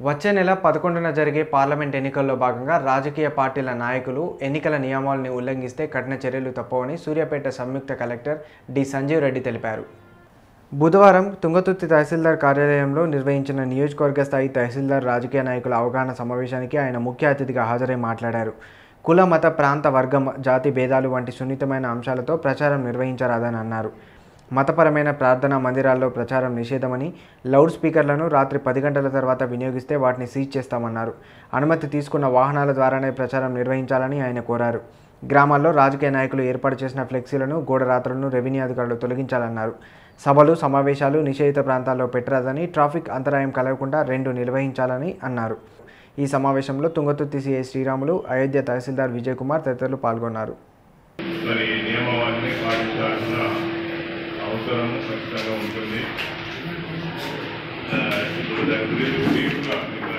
వచ్చే నెల పదకొండున జరిగే పార్లమెంట్ ఎన్నికల్లో భాగంగా రాజకీయ పార్టీల నాయకులు ఎన్నికల నియమావళిని ఉల్లంఘిస్తే కఠిన చర్యలు తప్పవని సూర్యాపేట సంయుక్త కలెక్టర్ డి సంజీవ్ రెడ్డి తెలిపారు బుధవారం తుంగతుర్తి తహసీల్దార్ కార్యాలయంలో నిర్వహించిన నియోజకవర్గ స్థాయి తహసీల్దార్ రాజకీయ నాయకుల అవగాహన సమావేశానికి ఆయన ముఖ్య అతిథిగా హాజరై మాట్లాడారు కుల మత ప్రాంత వర్గం జాతి భేదాలు వంటి సున్నితమైన అంశాలతో ప్రచారం నిర్వహించరాదని అన్నారు మతపరమైన ప్రార్థనా మందిరాల్లో ప్రచారం నిషేధమని లౌడ్ స్పీకర్లను రాత్రి పది గంటల తర్వాత వినియోగిస్తే వాటిని సీజ్ చేస్తామన్నారు అనుమతి తీసుకున్న వాహనాల ద్వారానే ప్రచారం నిర్వహించాలని ఆయన కోరారు గ్రామాల్లో రాజకీయ నాయకులు ఏర్పాటు చేసిన ఫ్లెక్సీలను గోడరాత్రులను రెవెన్యూ అధికారులు తొలగించాలన్నారు సభలు సమావేశాలు నిషేధిత ప్రాంతాల్లో పెట్టరాదని ట్రాఫిక్ అంతరాయం కలగకుండా రెండు నిర్వహించాలని అన్నారు ఈ సమావేశంలో తుంగతుర్తి సిఐ శ్రీరాములు అయోధ్య తహసీల్దార్ విజయ్ కుమార్ తదితరులు పాల్గొన్నారు మరి ఈ నియమావళిని పాటించాల్సిన అవసరం ఖచ్చితంగా ఉంటుంది ఆ, ఇప్పుడు దగ్గర డీప్గా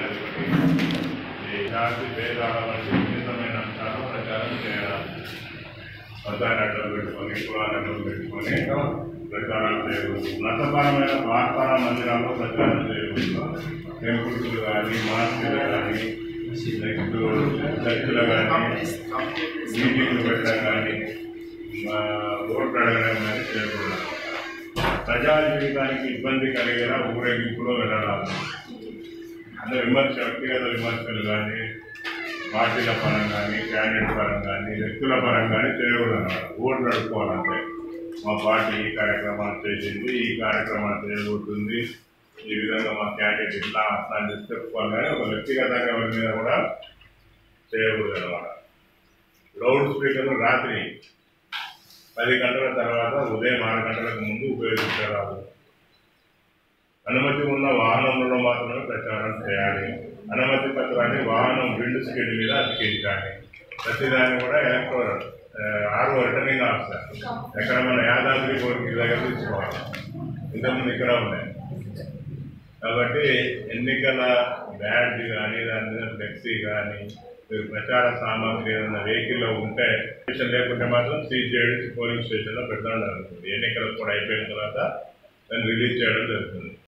ఈ జాతి భేదాల వంటి విభిన్నమైన అంశాలు ప్రచారం చేయాలి మతాన్ని అడ్డం పెట్టుకొని కులాన్ని అడ్డం పెట్టుకొని ప్రచారం చేయకూడదు మతపరమైన ప్రార్థనా మందిరాల్లో ప్రచారం చేయకూడదు టెంపుల్స్ కానీ మాస్కులు కానీ నెక్స్ట్ చర్చిలు కానీ మీటింగ్లు పెట్టడం కానీ ఆ, ఓట్లు అడగడం కానీ చేయకూడదు ప్రజా జీవితానికి ఇబ్బంది కలిగేలా ఊరేగింపులో వెళ్ళరాదు అంటే విమర్శ వ్యక్తిగత విమర్శలు కానీ పార్టీల పరం కానీ క్యాండిడేట్ పరం కానీ వ్యక్తుల పరం కానీ చేయకూడదు అన్నమాట ఓట్లు అడుక్కోవాలంటే మా పార్టీ ఈ కార్యక్రమాలు చేసింది ఈ కార్యక్రమాలు చేయబోతుంది ఈ విధంగా మా క్యాండిడేట్ ఇట్లా అట్లా అని చెప్పి చెప్పుకోవాలి కానీ ఒక వ్యక్తిగతంగా ఎవరి మీద కూడా చేయకూడదు అనమాట లౌడ్ స్పీకర్లు రాత్రి పది గంటల తర్వాత ఉదయం ఆరు గంటలకు ముందు ఉపయోగించరాదు అనుమతి ఉన్న వాహనంలో మాత్రమే ప్రచారం చేయాలి అనుమతి పత్రాన్ని వాహనం విండ్ స్క్రీన్ మీద అతికించాలి ప్రతిదాన్ని కూడా ఎలక్ట్రోల్ ఆరు రిటర్నింగ్ ఆఫీసర్ ఎక్కడ మన యాదాద్రి కోరిక దగ్గర తీసుకోవాలి ఇంతకుముందు ఇక్కడ ఉన్నాయి కాబట్టి ఎన్నికల బ్యాడ్జ్ కానీ దాని మీద ఫ్లెక్సీ కానీ మీరు ప్రచార సామాగ్రి ఏదైనా వెహికల్లో ఉంటే స్టేషన్ లేకుంటే మాత్రం సీజ్ చేయడం పోలింగ్ స్టేషన్లో పెట్టడం జరుగుతుంది ఎన్నికలు కూడా అయిపోయిన తర్వాత దాన్ని రిలీజ్ చేయడం జరుగుతుంది